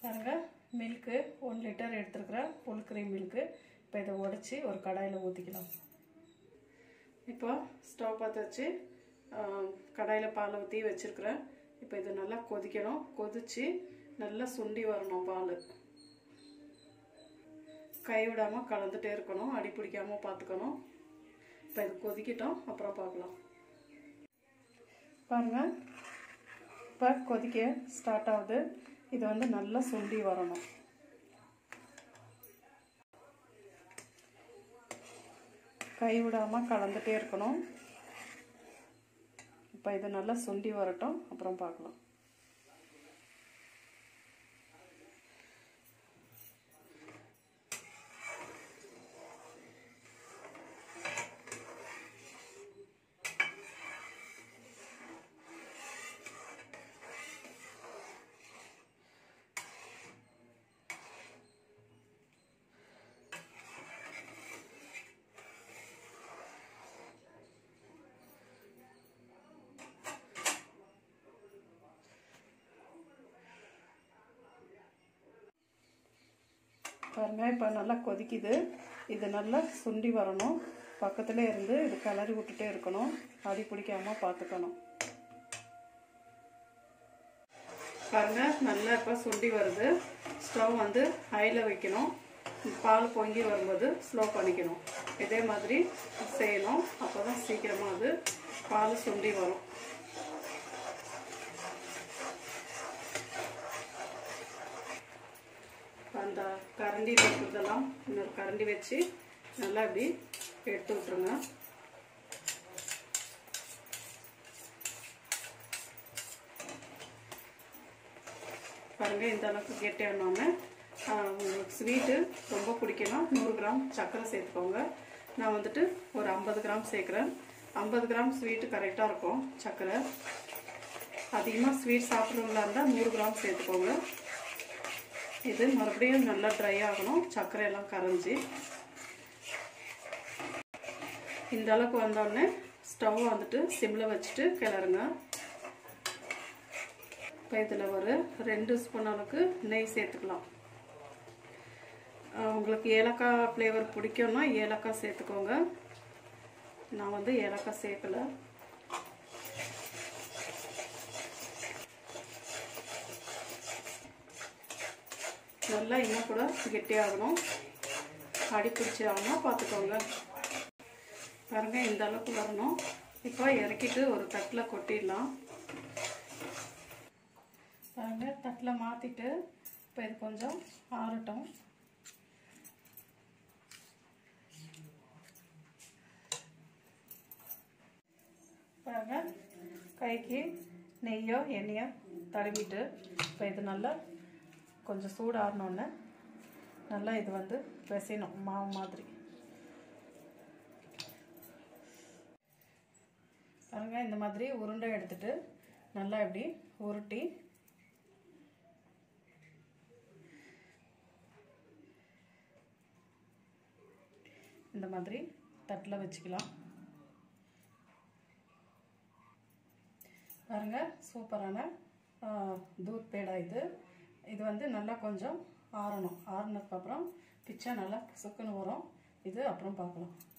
பாருங்க milk one litre எடுத்துருக்குறேன் full cream milk இப்போ இதை உடச்சி ஒரு கடாயில் ஊற்றிக்கலாம் இப்போ ஸ்டவ் பற்ற வச்சு கடாயில் பால் ஊற்றி வச்சுருக்குறேன் இப்போ இது நல்லா கொதிக்கணும் கொதித்து நல்லா சுண்டி வரணும் பால் கை விடாமல் கலந்துட்டே இருக்கணும் அடி பிடிக்காமல் பார்த்துக்கணும் இப்போ இது கொதிக்கட்டும் அப்புறம் பார்க்கலாம் பாருங்க இப்போ கொதிக்க ஸ்டார்ட் ஆகுது இது வந்து நல்லா சுண்டி வரணும் கை விடாமல் கலந்துட்டே இருக்கணும் இப்போ இது நல்லா சுண்டி வரட்டும் அப்புறம் பார்க்கலாம் பாருங்க இப்போ நல்லா கொதிக்குது இது நல்லா சுண்டி வரணும் பக்கத்துல இருந்து இது கிளறி விட்டுட்டே இருக்கணும் அடி பிடிக்காம பார்த்துக்கணும் பாருங்க நல்லா இப்போ சுண்டி வருது ஸ்டவ் வந்து ஹையில் வைக்கணும் பால் பொங்கி வரும்போது ஸ்லோ பண்ணிக்கணும் இதே மாதிரி செய்யணும் அப்போ தான் சீக்கிரமாக அது பால் சுண்டி வரும் அந்த கரண்டி வைக்கிறதெல்லாம் இன்னொரு கரண்டி வச்சு நல்லா இப்படி எடுத்து விட்ருங்க பாருங்க இந்த அளவுக்கு கெட்டியானோன்னு உங்களுக்கு ஸ்வீட்டு ரொம்ப பிடிக்கணும் நூறு கிராம் சர்க்கரை சேர்த்துக்கோங்க நான் வந்துட்டு ஒரு ஐம்பது கிராம் சேர்க்குறேன் ஐம்பது கிராம் ஸ்வீட்டு கரெக்டாக இருக்கும் சர்க்கரை அதிகமாக ஸ்வீட் சாப்பிட்றவங்களா இருந்தால் நூறு கிராம் சேர்த்துக்கோங்க இது மறுபடியும் நல்லா ட்ரை ஆகணும் சர்க்கரை எல்லாம் கரைஞ்சி இந்த அளவுக்கு வந்தோடனே ஸ்டவ் வந்துட்டு சிம்மில் வச்சுட்டு கிளறுங்க இப்போ இதில் ஒரு ரெண்டு ஸ்பூன் அளவுக்கு நெய் சேர்த்துக்கலாம் உங்களுக்கு ஏலக்காய் ஃப்ளேவர் பிடிக்கும்னா ஏலக்காய் சேர்த்துக்கோங்க நான் வந்து ஏலக்காய் சேர்க்கலை நல்லா இன்னும் கூட கெட்டியாகணும் அடி பிடிச்சாகணும் பார்த்துக்கோங்க பாருங்க இந்த அளவுக்கு வரணும் இப்போ இறக்கிட்டு ஒரு தட்டில் கொட்டிடலாம் பாருங்க தட்டில் மாற்றிட்டு இப்போ இது கொஞ்சம் ஆறட்டும் பாருங்க கைக்கு நெய்யோ எண்ணெயோ தடவிட்டு இப்போ இது நல்லா கொஞ்சம் சூடாகணுன்னு நல்லா இது வந்து பிசையணும் மாவு மாதிரி பாருங்க இந்த மாதிரி உருண்டை எடுத்துட்டு நல்லா இப்படி உருட்டி இந்த மாதிரி தட்டில் வச்சுக்கலாம் பாருங்க சூப்பரான தூத் பேடா இது இது வந்து நல்லா கொஞ்சம் ஆறணும் ஆறுனதுக்கப்புறம் பிச்சா நல்லா சுக்குன்னு வரும் இது அப்புறம் பார்க்கலாம்